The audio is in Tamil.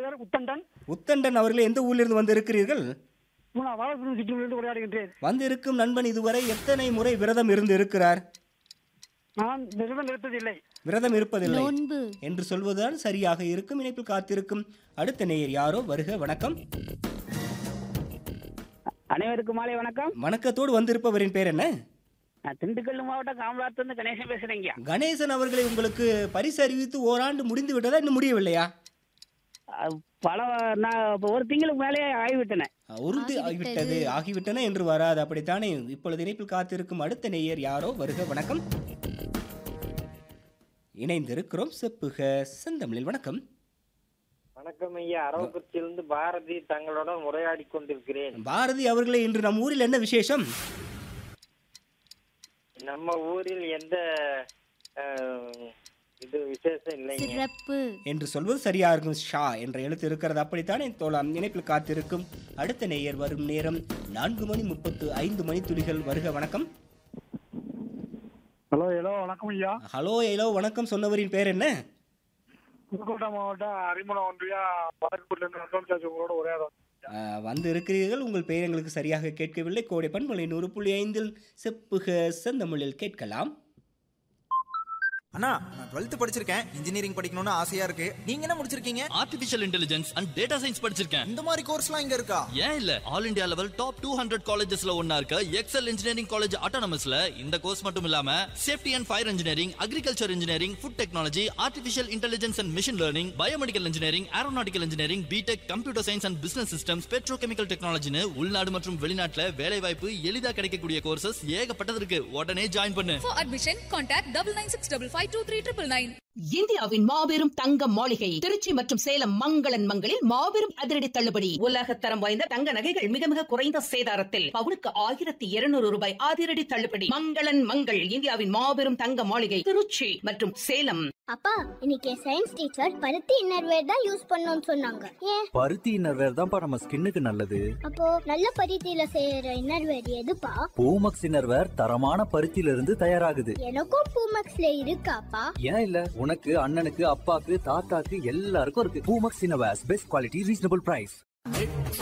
பெயர் உத்தண்டன் உத்தண்டன் அவர்களே எந்த ஊரிலிருந்து வந்து இருக்கிறீர்கள் நான் வாழைப்பூர் சிற்றிலிருந்து உரையாடுகின்றேன் வந்து இருக்கும் நண்பன் இதுவரை எத்தனை முறை விரதம் இருந்து இருக்கிறார் நான் விரதம் இருப்பதில்லை விரதம் இருப்பதில்லை நோன்பு என்று சொல்வதுதான் சரியாக இருக்கும் இணைப்பில் காத்திருக்கும் அடுத்த நேயர் யாரோ வருக வணக்கம் அனைவருக்கும் மாலை வணக்கம் வணக்கத்தோடு வந்திருப்பவரின் பேர் என்ன நான் திண்டுக்கல் மாவட்டம் காமலாத்திலிருந்து கணேசன் பேசுறேங்க கணேசன் அவர்களை உங்களுக்கு பரிசு அறிவித்து ஓராண்டு முடிந்து விட்டதா இன்னும் முடியவில்லையா அஹ் பல நான் இப்ப ஒரு திங்களுக்கு மேலே ஆகிவிட்டனே உறுதி ஆகிவிட்டது. ஆகிவிட்டது ஆகிவிட்டன என்று வராது அப்படித்தானே இப்பொழுது இணைப்பில் காத்திருக்கும் அடுத்த நேயர் யாரோ வருக வணக்கம் இணைந்திருக்கிறோம் செப்புக செந்தமிழில் வணக்கம் வணக்கம் ஐயா அரவக்குறிச்சியிலிருந்து பாரதி தங்களுடன் உரையாடி கொண்டிருக்கிறேன் பாரதி அவர்களே இன்று நம் ஊரில் என்ன விசேஷம் நம்ம ஊரில் எந்த அஹ், இது விசேஷம் இல்லைங்க சிறப்பு என்று சொல்வது சரியா இருக்கும் ஷா என்ற எழுத்து இருக்கிறது அப்படித்தானே தோழாம் இணைப்பில் காத்திருக்கும் அடுத்த நேயர் வரும் நேரம் நான்கு மணி முப்பத்து ஐந்து மணி துளிகள் வருக வணக்கம் ஹலோ ஹலோ வணக்கம் ஐயா ஹலோ ஏலோ வணக்கம் சொன்னவரின் பேர் என்ன புதுக்கோட்டை மாவட்டம் அரிமளம் ஒன்றியா வடக்குலேருந்து நந்தோன்சாச்சி உங்களோட உரையாடும் ஆஹ், வந்து இருக்கிறீர்கள் உங்கள் பெயர் எங்களுக்கு சரியாக கேட்கவில்லை கோடை பண்பலை நூறு புள்ளி ஐந்தில் செப்புக செந்தமிழில் கேட்கலாம் அண்ணா நான் டுவெல்த் படிச்சிருக்கேன் இன்ஜினியரிங் படிக்கணும்னு ஆசையா இருக்கு நீங்க என்ன முடிச்சிருக்கீங்க artificial intelligence and data science படிச்சிருக்கேன் இந்த மாதிரி கோர்ஸ்லாம் இங்க இருக்கா ஏன் இல்ல all India level top two hundred காலேஜஸ்ல ஒன்னா இருக்க எக்ஸல் இன்ஜினியரிங் காலேஜ் ஆட்டோனமஸ்ல இந்த கோர்ஸ் மட்டும் இல்லாம safety and fire engineering agriculture engineering food technology artificial intelligence and machine learning biomedical engineering aeronautical engineering B Tech computer science and business systems petrochemical டெக்னாலஜின்னு உள்நாடு மற்றும் வெளிநாட்டுல வேலை வாய்ப்பு எளிதா கிடைக்கக்கூடிய கோர்சஸ் ஏகப்பட்டது இருக்கு உடனே ஜாயின் பண்ணு For admission, contact double nine six double five two three triple nine. இந்தியாவின் மாபெரும் தங்க மாளிகை திருச்சி மற்றும் சேலம் மங்களன் மங்களில் மாபெரும் அதிரடி தள்ளுபடி உலக தரம் வாய்ந்த தங்க நகைகள் மிக மிக குறைந்த சேதாரத்தில் பவுனுக்கு ஆயிரத்தி இருநூறு ரூபாய் அதிரடி தள்ளுபடி மங்களன் மங்கள் இந்தியாவின் மாபெரும் தங்க மாளிகை திருச்சி மற்றும் சேலம் அப்பா இன்னைக்கு சயின்ஸ் டீச்சர் பருத்தி இன்னர்வேர் தான் யூஸ் பண்ணணும்னு சொன்னாங்க ஏன் பருத்தி இன்னர்வேர் தான்ப்பா நம்ம ஸ்கின்னுக்கு நல்லது அப்போ நல்ல பருத்தியில செய்யற இன்னர்வேர் எதுப்பா பூமக்ஸ் இன்னர்வேர் தரமான பருத்தியில இருந்து தயாராகுது எனக்கும் பூமக்ஸ்ல இருக்காப்பா ஏன் இல்ல உனக்கு அண்ணனுக்கு அப்பாக்கு தாத்தாக்கு எல்லாருக்கும் இருக்கு Poomex innerwears best quality reasonable price